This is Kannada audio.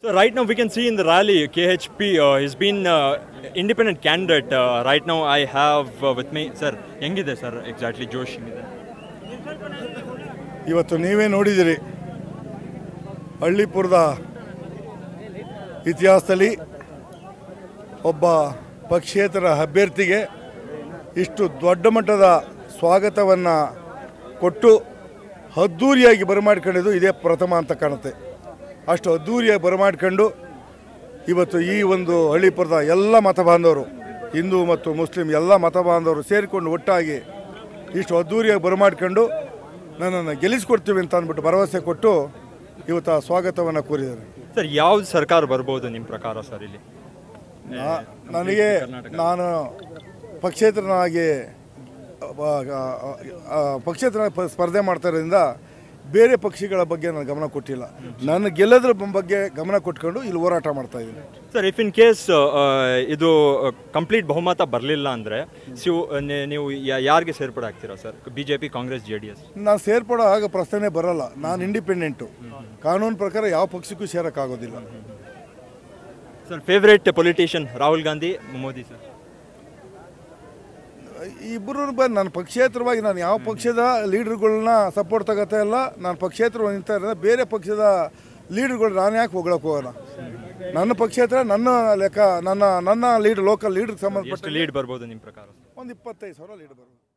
So right now we can see in the rally KHP uh, he's been uh, independent candidate. Uh, right now I have uh, with me sir ಹೆಂಗಿದೆ ಸರ್ ಎಕ್ಸಾಕ್ಟ್ಲಿ ಜೋಶ್ ಹೆಂಗಿದೆ ಇವತ್ತು ನೀವೇ ನೋಡಿದಿರಿ ಹಳ್ಳಿಪುರದ ಇತಿಹಾಸದಲ್ಲಿ ಒಬ್ಬ ಪಕ್ಷೇತರ ಅಭ್ಯರ್ಥಿಗೆ ಇಷ್ಟು ದೊಡ್ಡ ಮಟ್ಟದ ಸ್ವಾಗತವನ್ನು ಕೊಟ್ಟು ಅದ್ಧೂರಿಯಾಗಿ ಬರಮಾಡ್ಕೊಂಡಿದ್ದು ಇದೇ ಪ್ರಥಮ ಅಂತ ಕಾಣುತ್ತೆ ಅಷ್ಟು ಅದ್ಧೂರಿಯಾಗಿ ಬರಮಾಡ್ಕೊಂಡು ಇವತ್ತು ಈ ಒಂದು ಹಳ್ಳಿಪುರದ ಎಲ್ಲ ಮತ ಬಾಂಧವರು ಹಿಂದೂ ಮತ್ತು ಮುಸ್ಲಿಂ ಎಲ್ಲ ಮತ ಬಾಂಧವರು ಸೇರಿಕೊಂಡು ಒಟ್ಟಾಗಿ ಇಷ್ಟು ಅದ್ಧೂರಿಯಾಗಿ ಬರಮಾಡ್ಕೊಂಡು ನನ್ನನ್ನು ಗೆಲ್ಲಿಸ್ಕೊಡ್ತೀವಿ ಅಂತ ಅಂದ್ಬಿಟ್ಟು ಭರವಸೆ ಕೊಟ್ಟು ಇವತ್ತು ಆ ಸ್ವಾಗತವನ್ನು ಕೋರಿದ್ದಾರೆ ಸರ್ ಯಾವ್ದು ಸರ್ಕಾರ ಬರ್ಬೋದು ನಿಮ್ಮ ಪ್ರಕಾರ ಸರ್ ಇಲ್ಲಿ ನಾ- ನನಗೆ ನಾನು ಪಕ್ಷೇತರನಾಗಿ ಆ, ಆ, ಆ, ಪಕ್ಷೇತರ ಪ- ಸ್ಪರ್ಧೆ ಮಾಡ್ತಾ ಇರೋದ್ರಿಂದ ಬೇರೆ ಪಕ್ಷಿಗಳ ಬಗ್ಗೆ ನಾನು ಗಮನ ಕೊಟ್ಟಿಲ್ಲ ನನ್ನ ಗೆಲ್ಲೋದ್ರ ಬಗ್ಗೆ ಗಮನ ಕೊಟ್ಕೊಂಡು ಇಲ್ಲಿ ಹೋರಾಟ ಮಾಡ್ತಾ ಇದ್ದೀನಿ ಸರ್ ಇಫ್ ಇನ್ ಕೇಸ್ ಇದು ಕಂಪ್ಲೀಟ್ ಬಹುಮತ ಬರಲಿಲ್ಲ ಅಂದರೆ ಸಿವ್ ನೆ- ನೀವು ಯಾ- ಯಾರಿಗೆ ಸೇರ್ಪಡೆ ಆಗ್ತೀರಾ sir B J P Congress J D S ನಾನು ಸೇರ್ಪಡೋ ಆಗ ಪ್ರಶ್ನೆ ಬರಲ್ಲ ನಾನು ಇಂಡಿಪೆಂಡೆಂಟು ಕಾನೂನು ಪ್ರಕಾರ ಯಾವ ಪಕ್ಷಕ್ಕೂ ಸೇರೋಕ್ಕಾಗೋದಿಲ್ಲ sir favourite politician Rahul Gandhi Modi sir ಇಬ್ಬರು ಬಂದು ನಾನು ಪಕ್ಷೇತರವಾಗಿ ನಾನು ಯಾವ ಪಕ್ಷದ ಲೀಡರ್ಗಳನ್ನ ಸಪೋರ್ಟ್ ತಗೋತಾ ಇಲ್ಲ ನಾನು ಪಕ್ಷೇತರವಾಗಿ ನಿಂತ ಇರೋದು ಬೇರೆ ಪಕ್ಷದ ಲೀಡರ್ಗಳು ನಾನು ಯಾಕೆ ಹೋಗ್ಳಕ್ಕೆ ಹೋಗೋಣ ನನ್ನ ಪಕ್ಷೇತರ ನನ್ನ ಲೆಕ್ಕ ನನ್ನ ನನ್ನ ಲೀಡ್ ಲೋಕಲ್ ಲೀಡ್ರಿಗೆ ಸಂಬಂಧಪಟ್ಟ ಎಷ್ಟು ಲೀಡ್ ಬರ್ಬೋದು ನಿಮ್ಮ ಪ್ರಕಾರ ಒಂದು ಇಪ್ಪತ್ತೈದು ಸಾವಿರ ಲೀಡ್ ಬರ್ಬೋದು